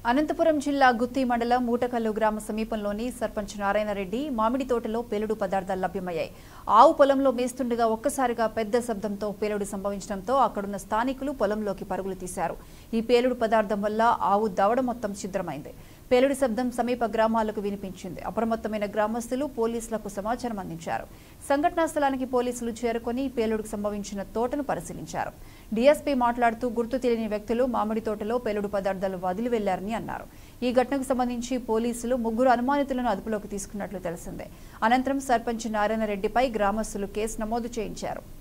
అనంతపురం జిల్లా గుత్తి మండలం మూటకల్లు గ్రామ సమీపంలోని సర్పంచ్ నారాయణరెడ్డి మామిడి తోటలో పేలుడు పదార్థాలు లభ్యమయ్యాయి ఆవు పొలంలో మేస్తుండగా ఒక్కసారిగా పెద్ద శబ్దంతో పేలుడు సంభవించడంతో అక్కడున్న స్థానికులు పొలంలోకి పరుగులు తీశారు ఈ పేలుడు పదార్థం వల్ల ఆవు దవడ మొత్తం ఛిద్రమైంది పేలుడు శబ్దం సమీప గ్రామాలకు వినిపించింది అప్రమత్తమైన గ్రామస్తులు పోలీసులకు సమాచారం అందించారు సంఘటనా స్థలానికి పోలీసులు చేరుకొని పేలుడుకు సంభవించిన తోటను పరిశీలించారు డీఎస్పీ మాట్లాడుతూ గుర్తు తెలియని వ్యక్తులు మామిడి తోటలో పేలుడు పదార్థాలు వదిలి వెళ్లారని అన్నారు ఈ ఘటనకు సంబంధించి పోలీసులు ముగ్గురు అనుమానితులను అదుపులోకి తీసుకున్నట్లు తెలిసిందే అనంతరం సర్పంచ్ నారాయణ రెడ్డిపై గ్రామస్తులు కేసు నమోదు చేయించారు